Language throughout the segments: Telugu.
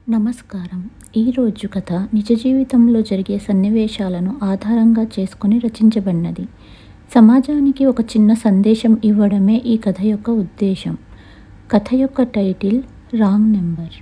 నమస్కారం ఈరోజు కథ నిజ జీవితంలో జరిగే సన్నివేశాలను ఆధారంగా చేసుకొని రచించబడినది సమాజానికి ఒక చిన్న సందేశం ఇవ్వడమే ఈ కథ యొక్క ఉద్దేశం కథ యొక్క టైటిల్ రాంగ్ నెంబర్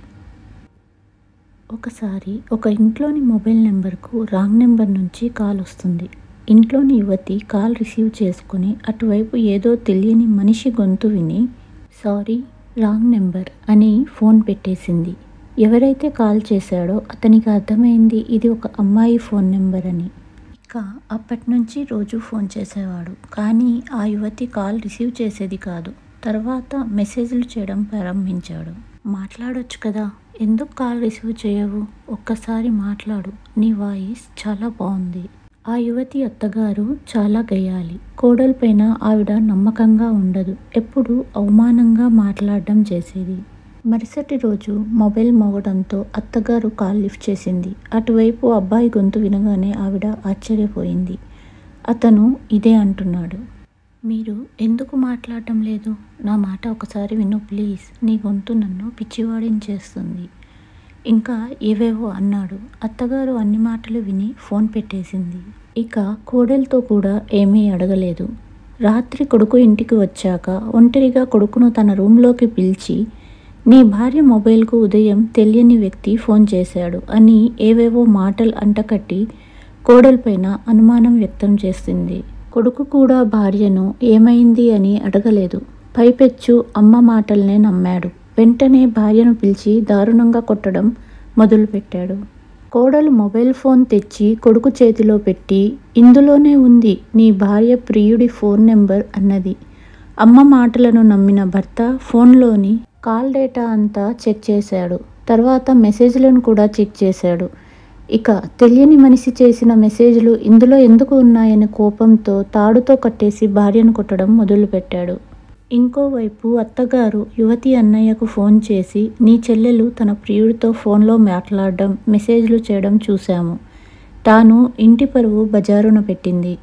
ఒకసారి ఒక ఇంట్లోని మొబైల్ నెంబర్కు రాంగ్ నెంబర్ నుంచి కాల్ వస్తుంది ఇంట్లోని యువతి కాల్ రిసీవ్ చేసుకుని అటువైపు ఏదో తెలియని మనిషి గొంతు విని సారీ రాంగ్ నెంబర్ అని ఫోన్ పెట్టేసింది ఎవరైతే కాల్ చేశాడో అతనికి అర్థమైంది ఇది ఒక అమ్మాయి ఫోన్ నెంబర్ అని ఇక అప్పటి నుంచి రోజు ఫోన్ చేసేవాడు కానీ ఆ యువతి కాల్ రిసీవ్ చేసేది కాదు తర్వాత మెసేజ్లు చేయడం ప్రారంభించాడు మాట్లాడొచ్చు కదా ఎందుకు కాల్ రిసీవ్ చేయవు ఒక్కసారి మాట్లాడు నీ వాయిస్ చాలా బాగుంది ఆ యువతి అత్తగారు చాలా గయ్యాలి కోడలిపైన ఆవిడ నమ్మకంగా ఉండదు ఎప్పుడు అవమానంగా మాట్లాడడం చేసేది మరుసటి రోజు మొబైల్ మోగడంతో అత్తగారు కాల్ లిఫ్ట్ చేసింది అటువైపు అబ్బాయి గొంతు వినగానే ఆవిడ ఆశ్చర్యపోయింది అతను ఇదే అంటున్నాడు మీరు ఎందుకు మాట్లాడటం లేదు నా మాట ఒకసారి విను ప్లీజ్ నీ గొంతు నన్ను పిచ్చివాడించేస్తుంది ఇంకా ఏవేవో అన్నాడు అత్తగారు అన్ని మాటలు విని ఫోన్ పెట్టేసింది ఇక కోడలితో కూడా ఏమీ అడగలేదు రాత్రి కొడుకు ఇంటికి వచ్చాక ఒంటరిగా కొడుకును తన రూమ్లోకి పిలిచి నీ భార్య మొబైల్కు ఉదయం తెలియని వ్యక్తి ఫోన్ చేశాడు అని ఏవేవో మాటలు అంటకట్టి కోడలిపైన అనుమానం వ్యక్తం చేసింది కొడుకు కూడా భార్యను ఏమైంది అని అడగలేదు పైపెచ్చు అమ్మ మాటల్నే నమ్మాడు వెంటనే భార్యను పిలిచి దారుణంగా కొట్టడం మొదలుపెట్టాడు కోడలు మొబైల్ ఫోన్ తెచ్చి కొడుకు చేతిలో పెట్టి ఇందులోనే ఉంది నీ భార్య ప్రియుడి ఫోన్ నెంబర్ అన్నది అమ్మ మాటలను నమ్మిన భర్త ఫోన్లోని కాల్ డేటా అంతా చెక్ చేశాడు తర్వాత మెసేజ్లను కూడా చెక్ చేశాడు ఇక తెలియని మనిషి చేసిన మెసేజ్లు ఇందులో ఎందుకు ఉన్నాయని కోపంతో తాడుతో కట్టేసి భార్యను కొట్టడం మొదలుపెట్టాడు ఇంకోవైపు అత్తగారు యువతి అన్నయ్యకు ఫోన్ చేసి నీ చెల్లెలు తన ప్రియుడితో ఫోన్లో మాట్లాడడం మెసేజ్లు చేయడం చూశాము తాను ఇంటి పరువు బజారున పెట్టింది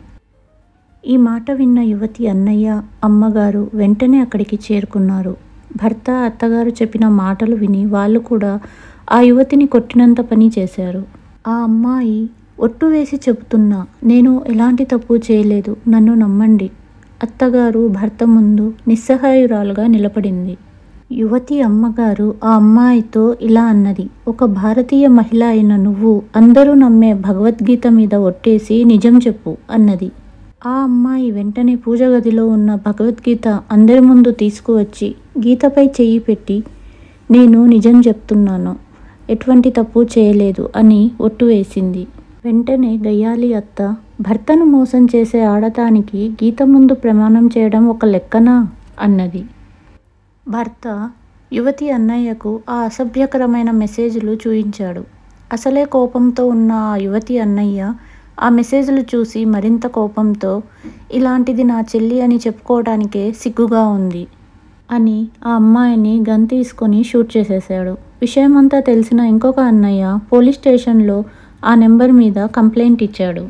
ఈ మాట విన్న యువతి అన్నయ్య అమ్మగారు వెంటనే అక్కడికి చేరుకున్నారు భర్త అత్తగారు చెప్పిన మాటలు విని వాళ్ళు కూడా ఆ యువతిని కొట్టినంత పని చేశారు ఆ అమ్మాయి ఒట్టు వేసి చెబుతున్నా నేను ఎలాంటి తప్పు చేయలేదు నన్ను నమ్మండి అత్తగారు భర్త ముందు నిస్సహాయురాలుగా నిలబడింది యువతి అమ్మగారు ఆ అమ్మాయితో ఇలా అన్నది ఒక భారతీయ మహిళ అయిన నువ్వు అందరూ నమ్మే భగవద్గీత మీద ఒట్టేసి నిజం చెప్పు అన్నది ఆ అమ్మాయి వెంటనే పూజ గదిలో ఉన్న భగవద్గీత అందరి ముందు తీసుకువచ్చి గీతపై చెయ్యి పెట్టి నేను నిజం చెప్తున్నాను ఎటువంటి తప్పు చేయలేదు అని ఒట్టు వేసింది వెంటనే గయ్యాలి అత్త భర్తను మోసం చేసే ఆడటానికి గీత ముందు ప్రమాణం చేయడం ఒక లెక్కనా అన్నది భర్త యువతి అన్నయ్యకు ఆ అసభ్యకరమైన మెసేజ్లు చూయించాడు అసలే కోపంతో ఉన్న ఆ యువతి అన్నయ్య ఆ మెసేజ్లు చూసి మరింత కోపంతో ఇలాంటిది నా చెల్లి అని చెప్పుకోవడానికే సిగ్గుగా ఉంది అని ఆ అమ్మాయిని గన్ తీసుకొని షూట్ చేసేశాడు విషయమంతా తెలిసిన ఇంకొక అన్నయ్య పోలీస్ స్టేషన్లో ఆ నెంబర్ మీద కంప్లైంట్ ఇచ్చాడు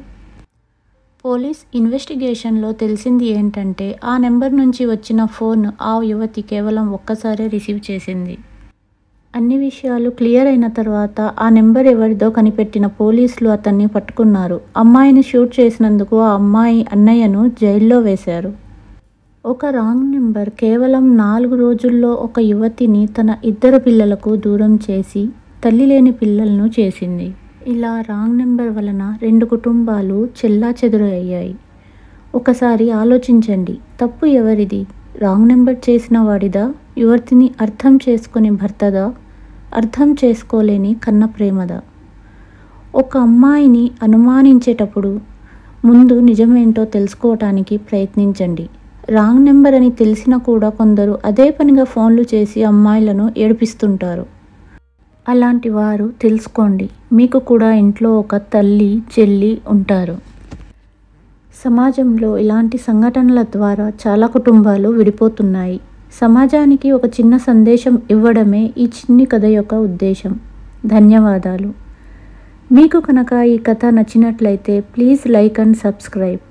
పోలీస్ ఇన్వెస్టిగేషన్లో తెలిసింది ఏంటంటే ఆ నెంబర్ నుంచి వచ్చిన ఫోన్ ఆ యువతి కేవలం ఒక్కసారే రిసీవ్ చేసింది అన్ని విషయాలు క్లియర్ అయిన తర్వాత ఆ నెంబర్ ఎవరిదో కనిపెట్టిన పోలీసులు అతన్ని పట్టుకున్నారు అమ్మాయిని షూట్ చేసినందుకు ఆ అమ్మాయి అన్నయ్యను జైల్లో వేశారు ఒక రాంగ్ నెంబర్ కేవలం నాలుగు రోజుల్లో ఒక యువతిని తన ఇద్దరు పిల్లలకు దూరం చేసి తల్లి లేని పిల్లలను చేసింది ఇలా రాంగ్ నెంబర్ వలన రెండు కుటుంబాలు చెల్లా అయ్యాయి ఒకసారి ఆలోచించండి తప్పు ఎవరిది రాంగ్ నెంబర్ చేసిన వాడిదా యువతిని అర్థం చేసుకుని భర్తదా అర్థం చేసుకోలేని కన్న ప్రేమదా ఒక అమ్మాయిని అనుమానించేటప్పుడు ముందు నిజమేంటో తెలుసుకోవటానికి ప్రయత్నించండి రాంగ్ నెంబర్ అని తెలిసినా కూడా కొందరు అదే పనిగా ఫోన్లు చేసి అమ్మాయిలను ఏడిపిస్తుంటారు అలాంటి వారు తెలుసుకోండి మీకు కూడా ఇంట్లో ఒక తల్లి చెల్లి ఉంటారు సమాజంలో ఇలాంటి సంఘటనల ద్వారా చాలా కుటుంబాలు విడిపోతున్నాయి సమాజానికి ఒక చిన్న సందేశం ఇవ్వడమే ఈ చిన్ని కథ యొక్క ఉద్దేశం ధన్యవాదాలు మీకు కనుక ఈ కథ నచ్చినట్లయితే ప్లీజ్ లైక్ అండ్ సబ్స్క్రైబ్